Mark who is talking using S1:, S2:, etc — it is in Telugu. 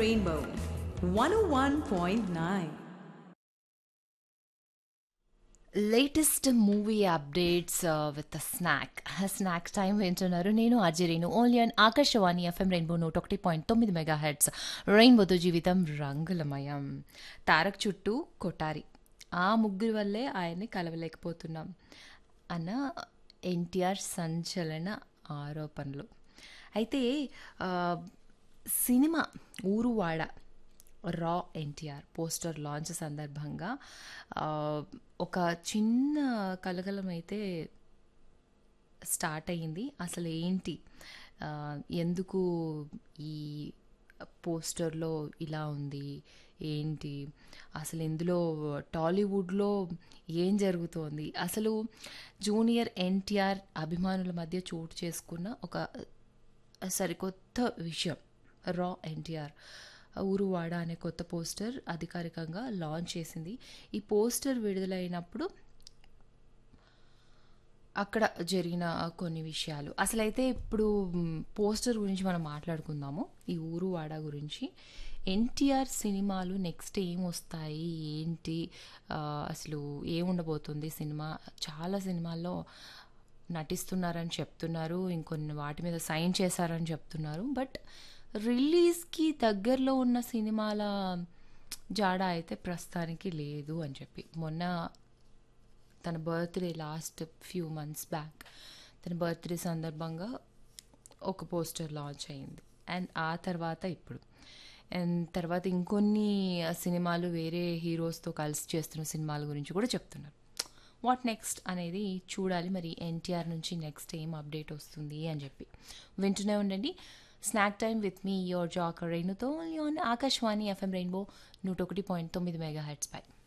S1: Rainbow 101.9.
S2: Latest movie updates with snack snack time వింటున్నారు నేను అజరీను only and Akashvani FM rainbow నూట ఒకటి పాయింట్ తొమ్మిది మెగా హెడ్స్ రెయిన్బోతో జీవితం రంగులమయం తారక్ చుట్టూ కొటారి ఆ ముగ్గురి వల్లే ఆయన్ని కలవలేకపోతున్నాం అన్న ఎన్టీఆర్ సంచలన ఆరోపణలు అయితే ఆ, సినిమా ఊరువాడ రా ఎన్టీఆర్ పోస్టర్ లాంచ్ సందర్భంగా ఆ, ఒక చిన్న కలకలం అయితే స్టార్ట్ అయ్యింది అసలు ఏంటి ఆ, ఎందుకు ఈ పోస్టర్లో ఇలా ఉంది ఏంటి అసలు ఇందులో టాలీవుడ్లో ఏం జరుగుతోంది అసలు జూనియర్ ఎన్టీఆర్ అభిమానుల మధ్య చోటు చేసుకున్న ఒక సరికొత్త విషయం రా ఎన్టీఆర్ ఊరువాడ అనే కొత్త పోస్టర్ అధికారికంగా లాంచ్ చేసింది ఈ పోస్టర్ విడుదలైనప్పుడు అక్కడ జరిగిన కొన్ని విషయాలు అసలైతే ఇప్పుడు మ్, పోస్టర్ గురించి మనం మాట్లాడుకుందాము ఈ ఊరు వాడ గురించి ఎన్టీఆర్ సినిమాలు నెక్స్ట్ ఏం వస్తాయి ఏంటి ఆ, అసలు ఏముండబోతుంది సినిమా చాలా సినిమాల్లో నటిస్తున్నారని చెప్తున్నారు ఇంకొన్ని వాటి మీద సైన్ చేశారని చెప్తున్నారు బట్ రిలీజ్కి దగ్గరలో ఉన్న సినిమాల జాడ అయితే ప్రస్తుతానికి లేదు అని చెప్పి మొన్న తన birthday last few months back తన బర్త్డే సందర్భంగా ఒక పోస్టర్ లాంచ్ అయింది అండ్ ఆ తర్వాత ఇప్పుడు అండ్ తర్వాత ఇంకొన్ని సినిమాలు వేరే హీరోస్తో కలిసి చేస్తున్న సినిమాల గురించి కూడా చెప్తున్నారు వాట్ నెక్స్ట్ అనేది చూడాలి మరి ఎన్టీఆర్ నుంచి నెక్స్ట్ ఏం అప్డేట్ వస్తుంది అని చెప్పి వింటూనే ఉండండి snack time with me your జాకర్ రేణుతో ఆకాశవాణి ఎఫ్ఎం రెయిన్బో నూట ఒకటి పాయింట్ తొమ్మిది మెగా హెడ్స్ పై